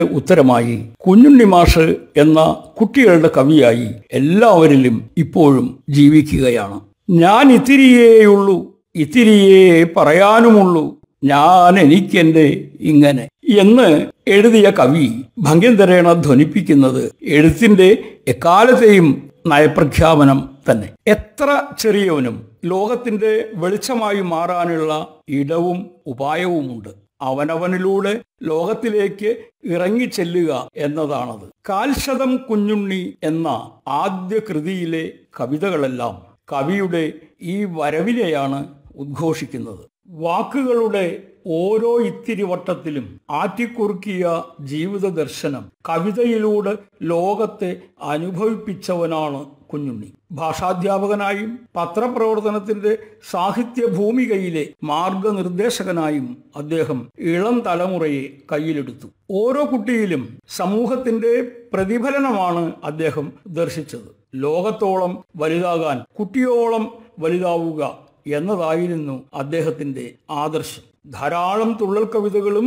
ഉത്തരമായി കുഞ്ഞുണ്ണി മാഷ് എന്ന കുട്ടികളുടെ കവിയായി എല്ലാവരിലും ഇപ്പോഴും ജീവിക്കുകയാണ് ഞാൻ ഇത്തിരിയേയുള്ളൂ ഇത്തിരിയേ പറയാനുമുള്ളൂ ഞാൻ എനിക്കെന്റെ ഇങ്ങനെ എന്ന് എഴുതിയ കവി ഭംഗ്യന്തരേണ ധ്വനിപ്പിക്കുന്നത് എഴുത്തിന്റെ എക്കാലത്തെയും നയപ്രഖ്യാപനം തന്നെ എത്ര ചെറിയവനും ലോകത്തിന്റെ വെളിച്ചമായി മാറാനുള്ള ഇടവും ഉപായവുമുണ്ട് അവനവനിലൂടെ ലോകത്തിലേക്ക് ഇറങ്ങിച്ചെല്ലുക എന്നതാണത് കാൽശതം കുഞ്ഞുണ്ണി എന്ന ആദ്യ കൃതിയിലെ കവിതകളെല്ലാം കവിയുടെ ഈ വരവിനെയാണ് ഉദ്ഘോഷിക്കുന്നത് വാക്കുകളുടെ ഓരോ ഇത്തിരി വട്ടത്തിലും ആറ്റിക്കുറുക്കിയ ജീവിത ദർശനം കവിതയിലൂടെ ലോകത്തെ അനുഭവിപ്പിച്ചവനാണ് കുഞ്ഞുണ്ണി ഭാഷാധ്യാപകനായും പത്രപ്രവർത്തനത്തിന്റെ സാഹിത്യ ഭൂമികയിലെ മാർഗനിർദ്ദേശകനായും അദ്ദേഹം ഇളം തലമുറയെ കയ്യിലെടുത്തു ഓരോ കുട്ടിയിലും സമൂഹത്തിന്റെ പ്രതിഫലനമാണ് അദ്ദേഹം ദർശിച്ചത് ലോകത്തോളം വലുതാകാൻ കുട്ടിയോളം വലുതാവുക എന്നതായിരുന്നു അദ്ദേഹത്തിന്റെ ആദർശം ധാരാളം തുള്ളൽ കവിതകളും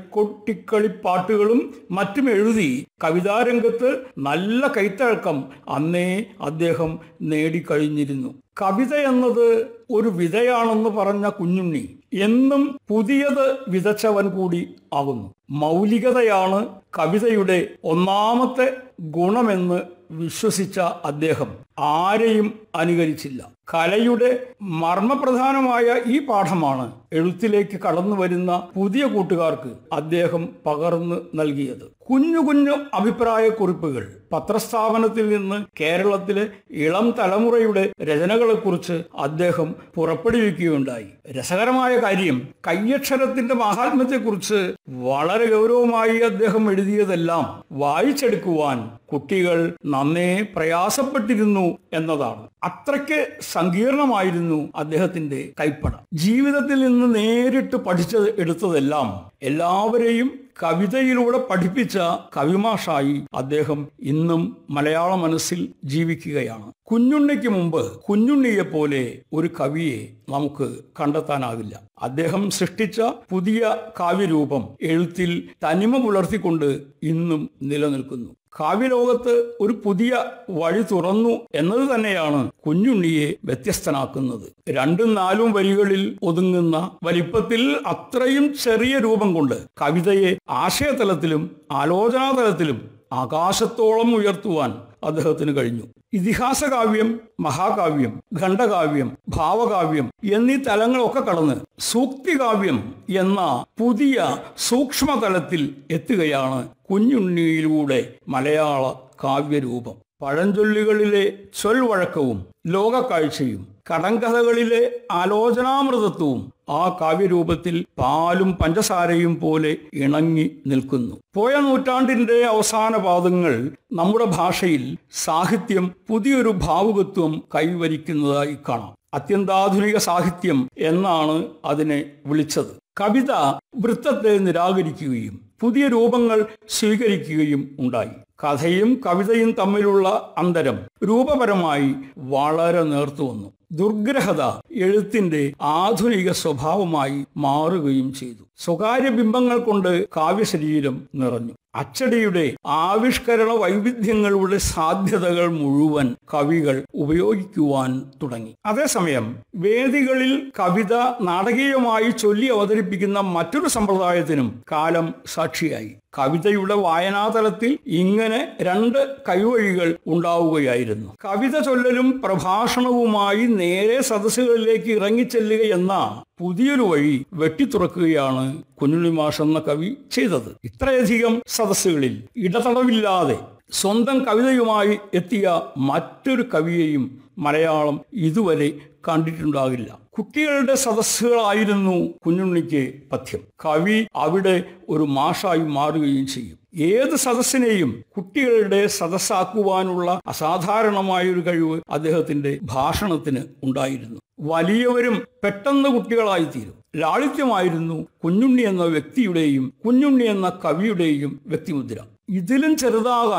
കൈക്കൊട്ടിക്കളിപ്പാട്ടുകളും മറ്റും എഴുതി കവിതാരംഗത്ത് നല്ല കൈത്തഴക്കം അന്നേ അദ്ദേഹം നേടിക്കഴിഞ്ഞിരുന്നു കവിത എന്നത് ഒരു വിതയാണെന്ന് പറഞ്ഞ കുഞ്ഞുണ്ണി എന്നും പുതിയത് വിതച്ചവൻ കൂടി ആകുന്നു മൗലികതയാണ് കവിതയുടെ ഒന്നാമത്തെ ഗുണമെന്ന് വിശ്വസിച്ച അദ്ദേഹം ആരെയും അനുകരിച്ചില്ല കലയുടെ മർമ്മപ്രധാനമായ ഈ പാഠമാണ് എഴുത്തിലേക്ക് കടന്നു വരുന്ന പുതിയ കൂട്ടുകാർക്ക് അദ്ദേഹം പകർന്നു നൽകിയത് കുഞ്ഞു കുഞ്ഞു അഭിപ്രായക്കുറിപ്പുകൾ പത്രസ്ഥാപനത്തിൽ നിന്ന് കേരളത്തിലെ ഇളം തലമുറയുടെ രചനകളെക്കുറിച്ച് അദ്ദേഹം പുറപ്പെടുവിക്കുകയുണ്ടായി രസകരമായ കാര്യം കയ്യക്ഷരത്തിന്റെ മഹാത്മ്യത്തെക്കുറിച്ച് വളരെ ഗൗരവമായി അദ്ദേഹം എഴുതിയതെല്ലാം വായിച്ചെടുക്കുവാൻ കുട്ടികൾ നന്നേ പ്രയാസപ്പെട്ടിരുന്നു എന്നതാണ് അത്രയ്ക്ക് സങ്കീർണമായിരുന്നു അദ്ദേഹത്തിന്റെ കൈപ്പട ജീവിതത്തിൽ നിന്ന് നേരിട്ട് പഠിച്ചത് എടുത്തതെല്ലാം എല്ലാവരെയും കവിതയിലൂടെ പഠിപ്പിച്ച കവിമാഷായി അദ്ദേഹം ഇന്നും മലയാള മനസ്സിൽ ജീവിക്കുകയാണ് കുഞ്ഞുണ്ണിക്ക് മുമ്പ് കുഞ്ഞുണ്ണിയെ പോലെ ഒരു കവിയെ നമുക്ക് കണ്ടെത്താനാകില്ല അദ്ദേഹം സൃഷ്ടിച്ച പുതിയ കാവ്യരൂപം എഴുത്തിൽ തനിമ പുലർത്തിക്കൊണ്ട് ഇന്നും നിലനിൽക്കുന്നു കാവ്യലോകത്ത് ഒരു പുതിയ വഴി തുറന്നു എന്നത് തന്നെയാണ് കുഞ്ഞുണ്ണിയെ വ്യത്യസ്തനാക്കുന്നത് രണ്ടും നാലും വരികളിൽ ഒതുങ്ങുന്ന വലിപ്പത്തിൽ അത്രയും ചെറിയ രൂപം കൊണ്ട് കവിതയെ ആശയതലത്തിലും ആലോചനാതലത്തിലും ആകാശത്തോളം ഉയർത്തുവാൻ അദ്ദേഹത്തിന് കഴിഞ്ഞു ഇതിഹാസ കാവ്യം മഹാകാവ്യം ഖണ്ഡകാവ്യം ഭാവകാവ്യം എന്നീ തലങ്ങളൊക്കെ കടന്ന് സൂക്തികാവ്യം എന്ന പുതിയ സൂക്ഷ്മതലത്തിൽ എത്തുകയാണ് കുഞ്ഞുണ്ണിയിലൂടെ മലയാള കാവ്യരൂപം പഴഞ്ചൊല്ലുകളിലെ ചൊൽവഴക്കവും ലോകക്കാഴ്ചയും കടങ്കഥകളിലെ ആലോചനാമൃതത്വവും ആ കാവ്യരൂപത്തിൽ പാലും പഞ്ചസാരയും പോലെ ഇണങ്ങി നിൽക്കുന്നു പോയ നൂറ്റാണ്ടിന്റെ അവസാന പാദങ്ങൾ നമ്മുടെ ഭാഷയിൽ സാഹിത്യം പുതിയൊരു ഭാവുകത്വം കൈവരിക്കുന്നതായി കാണാം അത്യന്താധുനിക സാഹിത്യം എന്നാണ് അതിനെ വിളിച്ചത് കവിത വൃത്തത്തെ നിരാകരിക്കുകയും പുതിയ രൂപങ്ങൾ സ്വീകരിക്കുകയും ഉണ്ടായി കഥയും കവിതയും തമ്മിലുള്ള അന്തരം രൂപപരമായി വളരെ നേർത്തു വന്നു ദുർഗ്രഹത എഴുത്തിന്റെ ആധുനിക സ്വഭാവമായി മാറുകയും ചെയ്തു സ്വകാര്യ ബിംബങ്ങൾ കൊണ്ട് കാവ്യശരീരം നിറഞ്ഞു അച്ചടിയുടെ ആവിഷ്കരണ വൈവിധ്യങ്ങളുടെ സാധ്യതകൾ മുഴുവൻ കവികൾ ഉപയോഗിക്കുവാൻ തുടങ്ങി അതേസമയം വേദികളിൽ കവിത നാടകീയമായി ചൊല്ലി അവതരിപ്പിക്കുന്ന മറ്റൊരു സമ്പ്രദായത്തിനും കാലം സാക്ഷിയായി കവിതയുടെ വായനാതലത്തിൽ ഇങ്ങനെ രണ്ട് കൈവഴികൾ ഉണ്ടാവുകയായിരുന്നു കവിത ചൊല്ലലും പ്രഭാഷണവുമായി നേരെ സദസ്സുകളിലേക്ക് ഇറങ്ങിച്ചെല്ലുക എന്ന പുതിയൊരു വഴി വെട്ടിത്തുറക്കുകയാണ് കുഞ്ഞുണ്ണി മാഷ് എന്ന കവി ചെയ്തത് ഇത്രയധികം സദസ്സുകളിൽ ഇടതടവില്ലാതെ സ്വന്തം കവിതയുമായി എത്തിയ മറ്റൊരു കവിയെയും മലയാളം ഇതുവരെ കണ്ടിട്ടുണ്ടാകില്ല കുട്ടികളുടെ സദസ്സുകളായിരുന്നു കുഞ്ഞുണ്ണിക്ക് പഥ്യം കവി അവിടെ ഒരു മാഷായി മാറുകയും ചെയ്യും ഏത് സദസ്സിനെയും കുട്ടികളുടെ സദസ്സാക്കുവാനുള്ള അസാധാരണമായ ഒരു കഴിവ് അദ്ദേഹത്തിന്റെ ഭാഷണത്തിന് ഉണ്ടായിരുന്നു വലിയവരും പെട്ടെന്ന് കുട്ടികളായിത്തീരും ലാളിത്യമായിരുന്നു കുഞ്ഞുണ്ണി എന്ന വ്യക്തിയുടെയും കുഞ്ഞുണ്ണി എന്ന കവിയുടെയും വ്യക്തിമുദ്ര ഇതിലും ചെറുതാകാൻ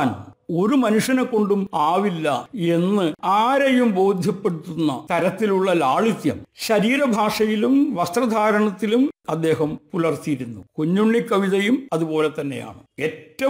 ഒരു മനുഷ്യനെ കൊണ്ടും ആവില്ല എന്ന് ആരെയും ബോധ്യപ്പെടുത്തുന്ന തരത്തിലുള്ള ലാളിത്യം ശരീരഭാഷയിലും വസ്ത്രധാരണത്തിലും അദ്ദേഹം പുലർത്തിയിരുന്നു കുഞ്ഞുണ്ണി കവിതയും അതുപോലെ തന്നെയാണ് ഏറ്റവും